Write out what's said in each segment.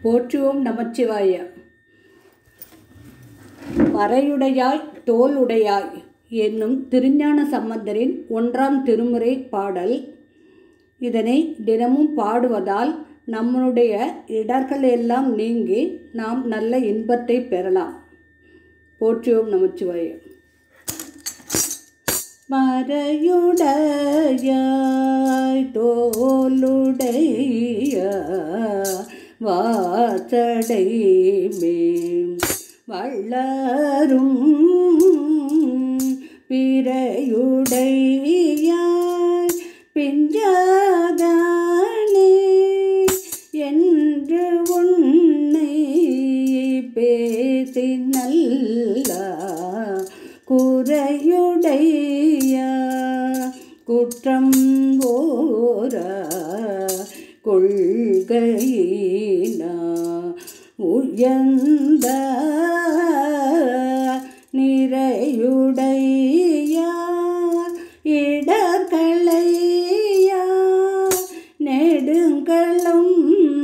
போற்றுவோம் நமச்சிவாய பறையுடையாய் தோலுடையாய் என்னும் திருஞான சம்பந்தரின் ஒன்றாம் திருமுறை பாடல் இதனை தினமும் பாடுவதால் நம்மளுடைய இடர்கள் எல்லாம் நீங்கி நாம் நல்ல இன்பத்தை பெறலாம் போற்றுவோம் நமச்சிவாய மறையுடையாய் தோலுடைய வாசடை மேம் வள்ளரும் பிறையுடையாய் பிஞ்சாதானே என்று உன்னை பேசி நல்ல குறையுடைய குற்றம் ஓர கொள்கையினா உயர்ந்த நிறையுடைய இடர்களையா நெடுங்களும்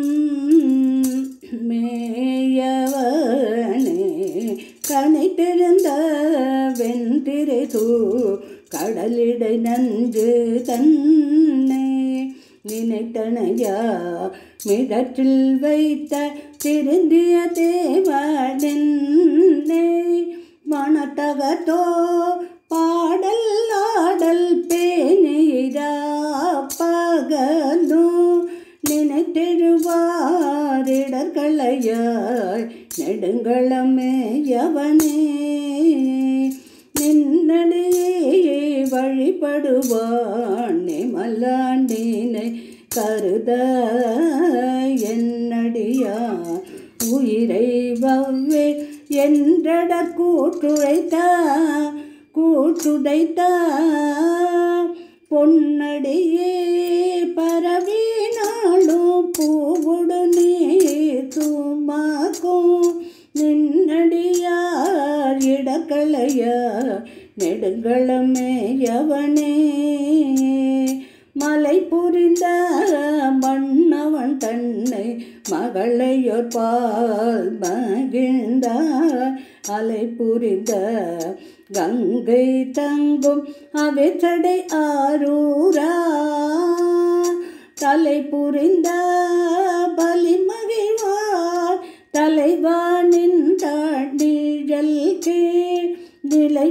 மேயவனே கணித்திருந்த வெண்திரை சூ கடலிடை நஞ்சு தன்னை நினைத்தனையா மிடற்றில் வைத்த திருந்திய தேவனென்னை மனத்தகத்தோ பாடல் ஆடல் பேனீரா பகலும் நினைத்திருவாரிடர்களையாய் நெடுங்களமேயவனே நின்னடியே வழிபடுவான் மல்லாண்டினை கருத என்னடியா உயிரை வவ்வே என்றட கூட்டுழைத்த கூட்டுடைத்த பொன்னடியே பரவினாலும் பூவுடு நீ தூமாக்கும் நின்னடியார் இடக்கலைய நெடுங்களமேயவனே மலை புரிந்த மன்னவன் தன்னை மகளையோர் பால் மகிழ்ந்தார் அலை புரிந்த கங்கை தங்கும் அவைச்சடை ஆரூரா தலை புரிந்த பலி மகிழ்வார் தலைவானின் தாண்டிழல் கீழ் நிலை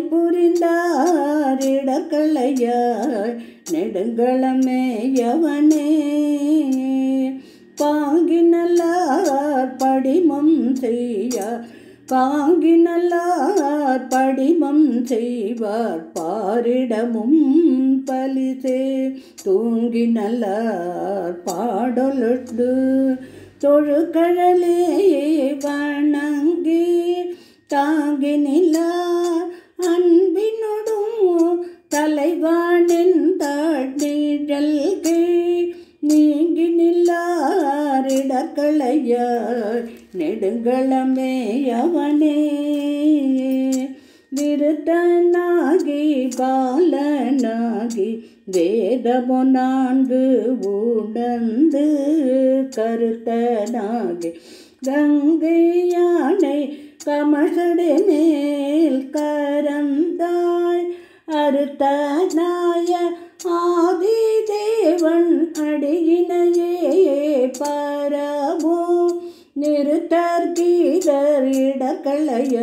புரிந்தாரிடக்கலையாய் நெடுங்களமேயவனே பாங்கினல்லார் படிமம் செய்ய பாங்கினல்லார் படிமம் செய்வார் பாரிடமும் பலிசே தூங்கினல்லார் பாடலொட்டு தொழுக்கழலே வணங்கி தாங்கினிலா அன்பினொடும் தலைவானின் தாட்டிடல் நீங்கி நில்லாரிடக்களையார் நெடுங்களமே அவனே விருத்தனாகி பாலனாகி வேதமோ நான்கு உணர்ந்து கருத்தனாகி கங்கை யானை கமசடை மேல் கரந்தாய் அறுத்த நாய ஆதி தேவன் அடியினையே பரமோ நிறுத்தர் கீதர் இடக்களைய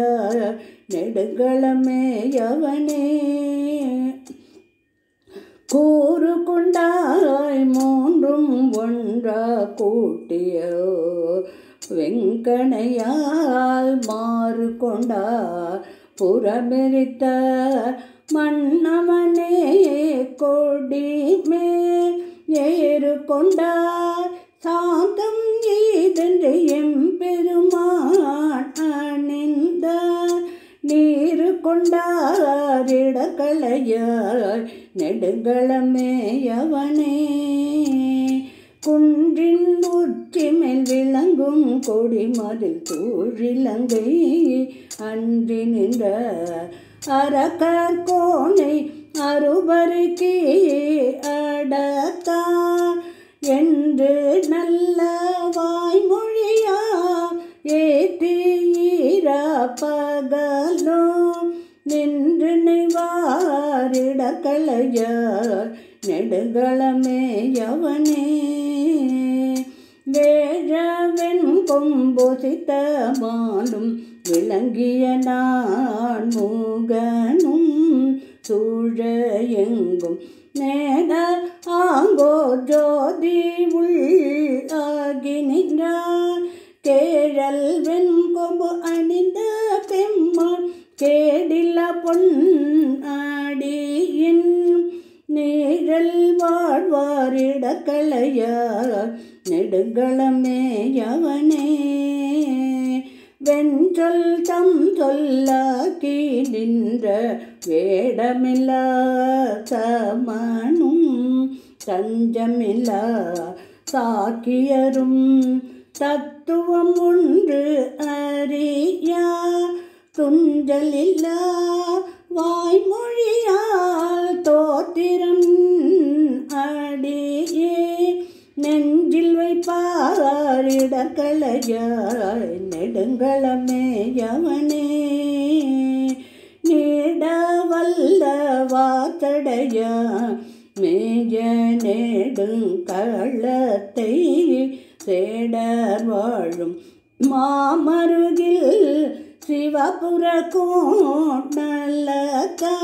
நெடுங்களமேயவனே கூறு கொண்டாய் மூன்றும் ஒன்றா கூட்டியோ வெங்கணையால் மாறு கொண்டார் புறமெரித்த மன்னவனே கொடி மேல் ஏறு கொண்டார் சாந்தம் ஏதென்று எம்பெருமான் அணிந்த நீரு கொண்டாரிடக்களையாய் நெடுங்களமேயவனே குன்றின் உச்சி மேல் விளங்கும் கொடிமதில் தூழிலங்கை அன்றி நின்ற அரக்கர் கோணை அருபருக்கே அடத்தா என்று நல்ல வாய்மொழியால் இடக்கலையார் நெடுகளமேயவனே வேழவெண் கொம்பொசித்த மாலும் விளங்கிய நான் மூகனும் சூழ எங்கும் நேட ஆங்கோ ஜோதி உள்ளாகி நின்றார் கேழல் வெண் கொம்பு அணிந்த பெம்மாள் கேடில பொன் ஆடியின் நீழல் வாழ்வாரிடக்கலையார் நெடுங்களமேயவனே வெஞ்சொல் தம் சொல்லாக்கி நின்ற வேடமில்லா சமனும் தஞ்சமில்லா சாக்கியரும் தத்துவம் ஒன்று அறியா துஞ்சலில்லா வாய்மொழியால் தோத்திரம் அடியே நெஞ்சில் வைப்பாரிடக்கலையாய் நெடுங்களமேயவனே நீட வல்ல வாத்தடையா மேய நெடுங்களத்தை சேடர் வாழும் மாமருகில் சிவபுர கோண்டலக்கா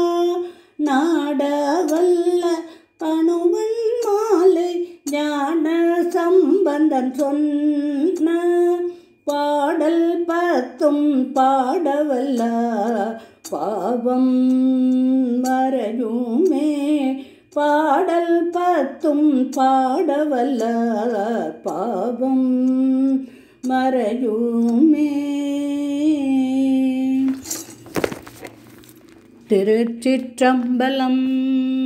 நாடவல்ல பணுவன் மாலை ஞான சம்பந்தன் சொன்ன பாடல் பத்தும் பாடவல்ல பாவம் மறையுமே பாடல் பத்தும் பாடவல்ல பாவம் மறையுமே திருச்சிற்றம்பலம்